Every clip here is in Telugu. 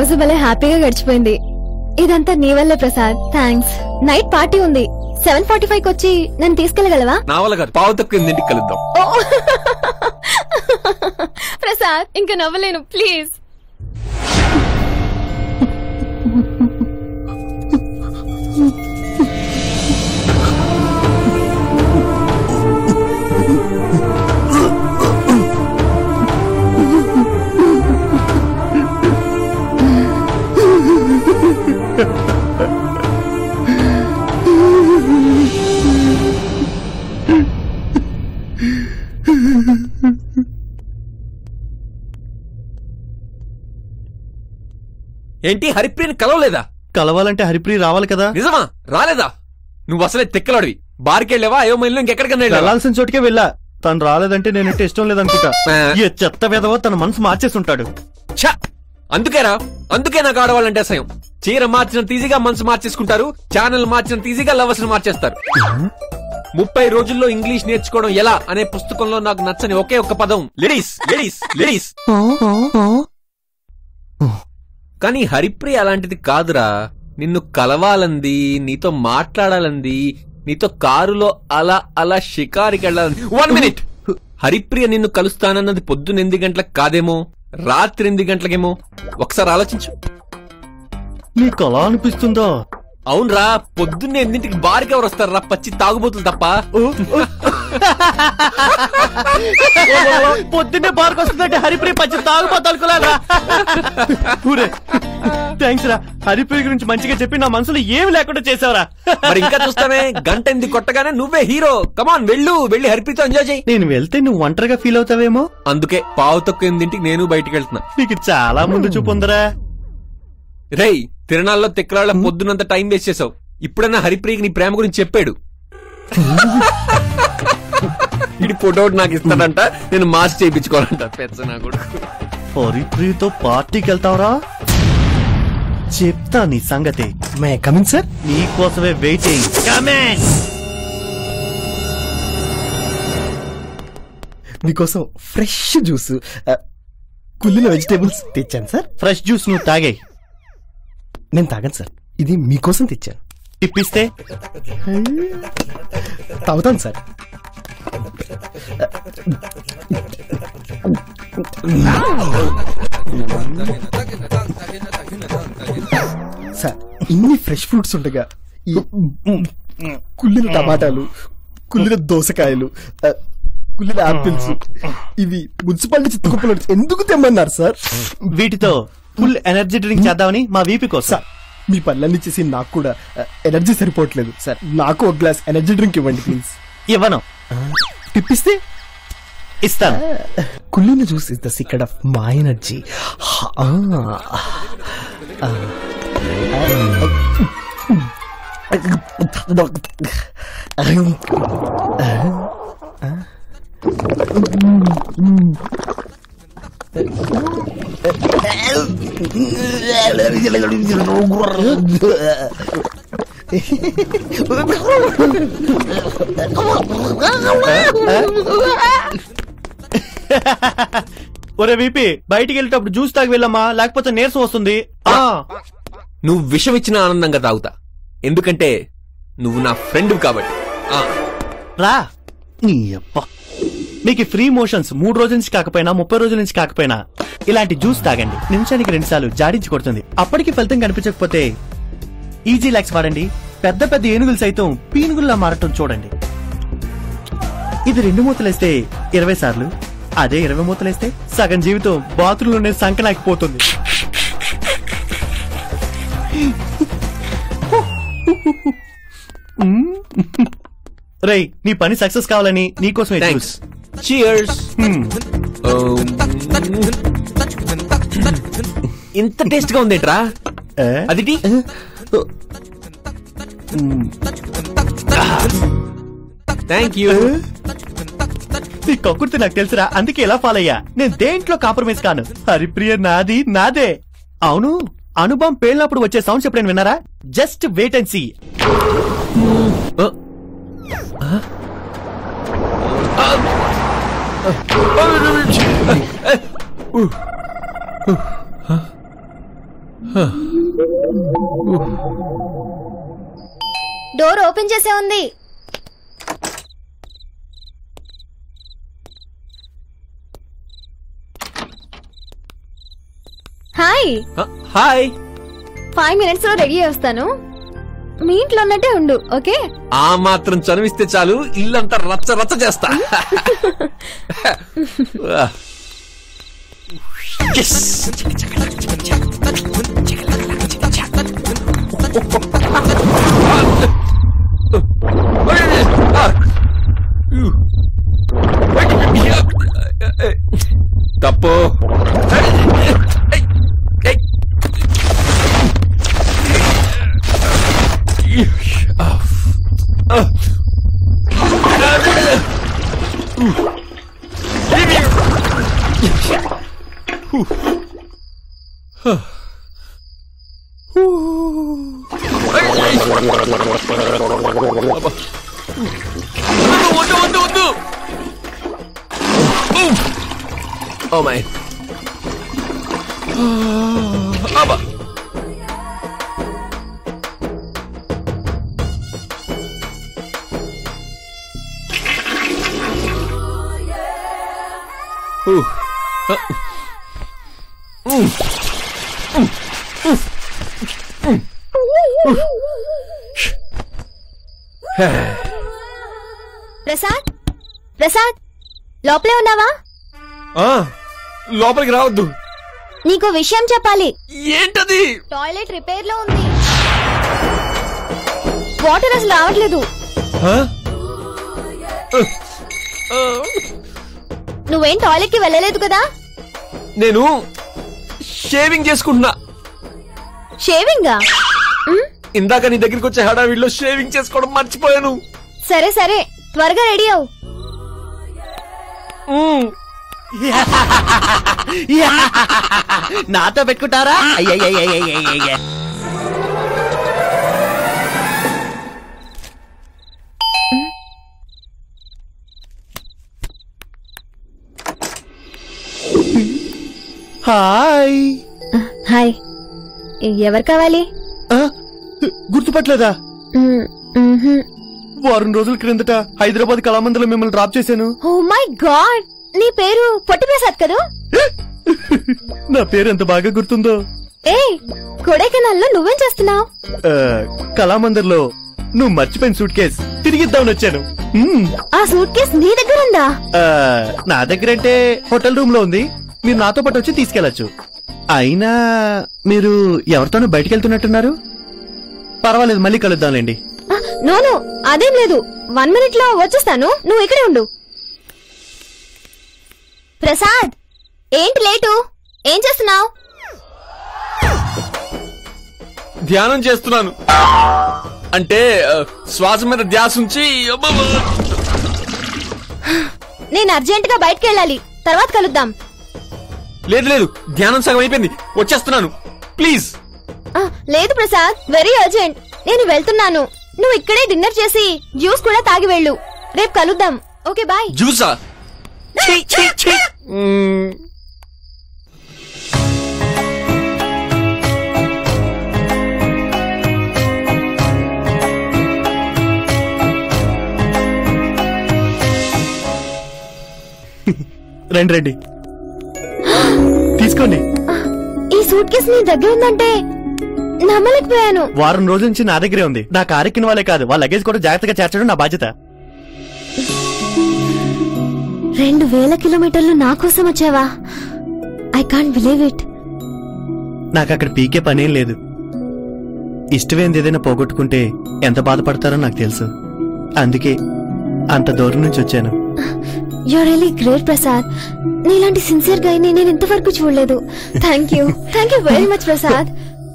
రోజు భలే హ్యాపీగా గడిచిపోయింది ఇదంతా నీ వల్లే ప్రసాద్ థ్యాంక్స్ నైట్ పార్టీ ఉంది సెవెన్ ఫార్టీ ఫైవ్ కి వచ్చి నన్ను తీసుకెళ్ళగలవా నా వల్ల కాదు పావు తక్కువ ఎనిమిదింటికి కలుద్దాం ప్రసాద్ ఇంకా నవ్వలేను ప్లీజ్ ఏంటి హరిప్రియని కలవలేదా కలవాలంటే హరిప్రియ రావాలి కదా నిజమా రాలేదా నువ్వు అసలే తిక్కలాడివి బార్కి వెళ్ళావా అయ్యో మైల్లో ఇంకెక్కడికన్నా వెళ్ళావా వెళ్ళాల్సిన చోటుకే వెళ్ళా తను రాలేదంటే నేనంటే ఇష్టం లేదనుకుంటా ఆ. ఈ చెత్త విధవ తన మనసు మార్చేస్తుంటాడు ఛ! అందుకేరా అందుకే నాకు ఆడవాళ్ళంటే అసహ్యం చీర మార్చినంత ఈజీగా మనసు మార్చేసుకుంటారు ఛానల్ మార్చినంత ఈజీగా లవర్స్ మార్చేస్తారు ముప్పై రోజుల్లో ఇంగ్లీష్ నేర్చుకోవడం ఎలా అనే పుస్తకంలో నాకు నచ్చని ఒకే ఒక్క పదం లేడీస్ లేడీస్ లేడీస్ కానీ హరిప్రియ అలాంటిది కాదురా నిన్ను కలవాలంది నీతో మాట్లాడాలంది నీతో కారులో అలా అలా షికారికి వెళ్ళాలని వన్ మినిట్ హరిప్రియ నిన్ను కలుస్తానన్నది పొద్దున్న ఎనిమిది గంటలకు కాదేమో రాత్రి ఎనిమిది గంటలకేమో ఒకసారి ఆలోచించు నీకు అలా అనిపిస్తుందా అవునరా పొద్దున్నే ఎనిమిదింటికి బార్కి ఎవరు వస్తారా పచ్చి తాగుబోతులు తప్ప పొద్దున్నే బార్కు వస్తుందంటే హరిప్రియ పచ్చి తాగుపోతానుకోలేదా ఊరే థ్యాంక్స్ రా హరిప్రియ గురించి మంచిగా చెప్పి నా మనసులో ఏమి లేకుండా చేసావురా మరి ఇంకా చూస్తానే గంట ఎనిమిది కొట్టగానే నువ్వే హీరో కమాన్ వెళ్ళు వెళ్ళి హరిప్రితో ఎంజాయ్ చేయి నేను వెళ్తే నువ్వు ఒంటరిగా ఫీల్ అవుతావేమో అందుకే పావు తక్కువ ఎనిమిదింటికి నేను బయటికి వెళ్తున్నా నీకు చాలా ముందు చూపు ఉందరా రేయ్ తిరణాల్లో తిక్కరాళ్ళ పొద్దునంత టైం వేస్ట్ చేసావు ఇప్పుడన్నా హరిప్రియకి నీ ప్రేమ గురించి చెప్పాడు ఇది ఫోటో ఒకటి నాకు ఇస్తాడంట నేను మాస్ చేయించుకోవాలంట పెద్ద నా కొడుకు హరిప్రియతో పార్టీకి వెళ్తావరా చెప్తా నీ సంగతి మే కమింగ్ సార్ నీకోసమే వెయిటింగ్ మీకోసం ఫ్రెష్ జ్యూస్ కుళ్ళిన వెజిటేబుల్స్ తెచ్చాను సార్ ఫ్రెష్ జ్యూస్ నువ్వు తాగే నేను తాగాను సార్ ఇది మీకోసం తెచ్చాను ఇప్పిస్తే తాగుతాను సార్ సార్ ఇన్ని ఫ్రెష్ ఫ్రూట్స్ ఉండగా ఈ కుళ్ళిన టమాటాలు కుళ్ళిన దోసకాయలు ఆ, కుళ్ళిన ఆపిల్స్ ఇవి మున్సిపాలిటీ చిత్తకుప్పలు ఎందుకు తెమ్మన్నారు సార్ వీటితో ఫుల్ ఎనర్జీ డ్రింక్ చేద్దామని మా వీపీ కోసం సార్ మీ పనులన్నీ చేసి నాకు కూడా ఆ, ఎనర్జీ సరిపోవట్లేదు సార్ నాకు ఒక గ్లాస్ ఎనర్జీ డ్రింక్ ఇవ్వండి ప్లీజ్ ఇవ్వను తిప్పిస్తే ఇస్తాను కుళ్ళిన juice is the secret of my energy ఒరే వీపీ బయటికి వెళ్ళేటప్పుడు జ్యూస్ తాగి వెళ్ళమ్మా లేకపోతే నీరసం వస్తుంది ఆ నువ్వు విషం ఇచ్చిన ఆనందంగా తాగుతా ఎందుకంటే నువ్వు నా ఫ్రెండ్ కాబట్టి ఆ, రా నీ అబ్బా మీకు ఫ్రీ మోషన్స్ మూడు రోజుల నుంచి కాకపోయినా ముప్పై రోజుల నుంచి కాకపోయినా ఇలాంటి జ్యూస్ తాగండి నిమిషానికి రెండు సార్లు జాడించి కొడుతుంది అప్పటికి ఫలితం కనిపించకపోతే ఈజీ లాక్స్ వాడండి పెద్ద పెద్ద ఏనుగులు సైతం పీనుగుల్లా మారటం చూడండి ఇది రెండు మూతలేస్తే ఇరవై సార్లు అదే ఇరవై మూతలేస్తే సగం జీవితం బాత్రూంలోనే సంకనాకిపోతుంది రేయ్ నీ పని సక్సెస్ కావాలని నీకోసం థ్యాంక్స్ చియర్స్ ఇంత టేస్ట్ గా ఉందేంట్రా అది టీ థ్యాంక్ యూ నీ కక్కుర్తి నాకు తెలుసురా అందుకే ఎలా ఫాలో అయ్యా నేను దేంట్లో కాంప్రమైజ్ కాను హరిప్రియ నాది నాదే అవును అనుభవం పేలినప్పుడు వచ్చే సౌండ్స్ ఎప్పుడైనా విన్నారా just wait and see door open చేసే ఉంది హాయ్ హ, హాయ్ ఫైవ్ మినిట్స్ లో రెడీ చేస్తాను మీ ఇంట్లో ఉన్నట్టే ఉండు ఓకే ఆ మాత్రం చనువిస్తే చాలు ఇల్లంతా రచ్చ రచ్చ చేస్తా Yes. తప్పు వద్దు వద్దు వద్దు ఓ మై అబ్బా Ooh. Uh. Mm. Prasad Prasad లోపలే ఉన్నావా ఆ, లోపలికి రావద్దు నీకు విషయం చెప్పాలి ఏంటది టాయిలెట్ రిపేర్ లో ఉంది వాటర్ అసలు రావట్లేదు ఆ? ఆ, నువ్వేం టాయిలెట్ కి వెళ్ళలేదు కదా నేను షేవింగ్ చేసుకుంటున్నా షేవింగా ఇందాక నీ దగ్గరికి వచ్చే హడావిడిలో షేవింగ్ చేసుకోవడం మర్చిపోయాను సరే సరే త్వరగా రెడీ అవు మ్మ్. నాతో పెట్టుకుంటారా అయ్యయ్యయ్యయ్యయ్యయ్య. హాయ్ హాయ్ ఎవరు కావాలి ఆ, గుర్తుపట్టలేదా వారం రోజుల క్రిందట హైదరాబాద్ కళామందిలో మిమ్మల్ని డ్రాప్ చేశాను ఓ మై గాడ్ నీ పేరు పొట్టి ప్రసాద్ కదూ నా పేరు ఎంత బాగా గుర్తుందో ఏ కొడైకెనాల్లో నువ్వేం చేస్తున్నావు ఆ, కళామందిర్లో నువ్వు మర్చిపోయిన సూట్ కేస్ తిరిగిద్దామని వచ్చాను మ్మ్. ఆ సూట్ కేస్ నీ దగ్గర ఉందా ఆ, నా దగ్గర అంటే హోటల్ రూమ్ లో ఉంది మీరు నాతో పాటు వచ్చి తీసుకెళ్లొచ్చు అయినా మీరు ఎవరితోనూ బయటికి వెళ్తున్నట్టున్నారు పర్వాలేదు మళ్ళీ కలుద్దాంలేండి నో నో అదేం లేదు వన్ మినిట్ లో వచ్చేస్తాను నువ్వు ఇక్కడే ఉండు ప్రసాద్ ఏంటి లేటు ఏం చేస్తున్నావు ధ్యానం చేస్తున్నాను అంటే ఆ, శ్వాస మీద ధ్యాస ఉంచి అబ్బబ్బ. నేను అర్జెంట్ గా బయటకు వెళ్ళాలి తర్వాత కలుద్దాం లేదు లేదు ధ్యానం సగం అయిపోయింది వచ్చేస్తున్నాను ప్లీజ్ ఆ, లేదు ప్రసాద్ వెరీ అర్జెంట్ నేను వెళ్తున్నాను నువ్వు ఇక్కడే డిన్నర్ చేసి జ్యూస్ కూడా తాగి వెళ్ళు రేపు కలుద్దాం ఓకే బాయ్ జ్యూసా మ్మ్. రండి రండి తీసుకోండి ఈ సూట్ కేసు నీ దగ్గర ఉందంటే నమ్మలేకపోయాను వారం రోజుల నుంచి నా దగ్గరే ఉంది నా కారెక్కిన వాళ్ళే కాదు వాళ్ళ లగేజ్ కూడా జాగ్రత్తగా చేర్చడం నా బాధ్యత రెండు వేల కిలోమీటర్లు నా కోసం వచ్చావా ఐ కాంట్ బిలీవ్ ఇట్ నాకు అక్కడ పీకే పనేం లేదు ఇష్టమైంది ఏదైనా పోగొట్టుకుంటే ఎంత బాధపడతారో నాకు తెలుసు అందుకే అంత దూరం నుంచి వచ్చాను యు రియలీ గ్రేట్ ప్రసాద్ నీలాంటి సిన్సియర్ గా నేను ఇంతవరకు చూడలేదు thank you thank you very much Prasad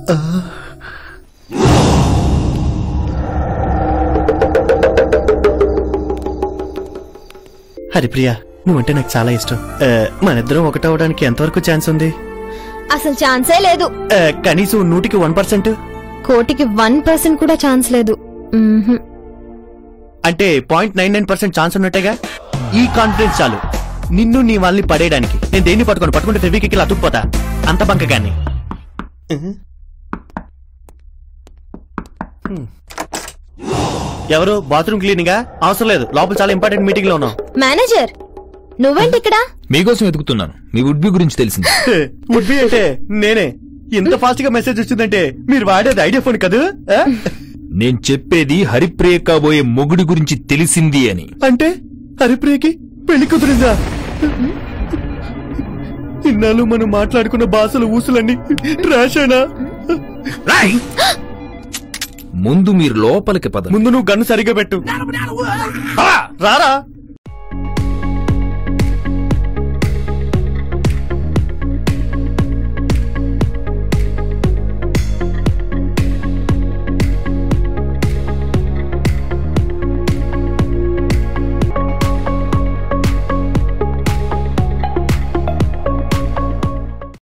Haripriya నువ్వంటే నాకు చాలా ఇష్టం ఆ, మనిద్దరం ఒకటవడానికి ఎంతవరకు ఛాన్స్ ఉంది అసలు ఛాన్సే లేదు ఆ, కనీసం నూటికి వన్ పర్సెంట్ కోటికి వన్ పర్సెంట్ కూడా ఛాన్స్ లేదు మ్మ్హ్మ్. అంటే point nine nine percent chance ఉన్నట్టేగా ఈ కాన్ఫిడెన్స్ చాలు నిన్ను నీ వాళ్ళని పడేయడానికి నేను దేన్ని పట్టుకోను పట్టుకుంటే ఫెవికి అతుక్కుపోతా అంత బంకగాన్ని ఎవరు బాత్రూమ్ క్లీనింగా అవసరం లేదు లోపల చాలా ఇంపార్టెంట్ మీటింగ్ లో ఉన్నాం మేనేజర్ నువ్వేంటి ఇక్కడ మీకోసం వెతుకుతున్నాను మీ వుడ్ బి గురించి తెలిసింది వుడ్ బి అంటే నేనే ఇంత ఫాస్ట్ గా మెసేజ్ వచ్చిందంటే మీరు వాడేది ఐడియా ఫోన్ కదా ఆ? నేను చెప్పేది హరిప్రియ కాబోయే మొగుడి గురించి తెలిసింది అని అంటే హరిప్రియకి పెళ్లి కుదిరిందా ఇన్నాళ్ళు మనం మాట్లాడుకున్న భాషలు ఊసులన్నీ ట్రాషేనా రాయ్! ముందు మీరు లోపలికి పద ముందు నువ్వు గన్ను సరిగ్గా పెట్టు రారా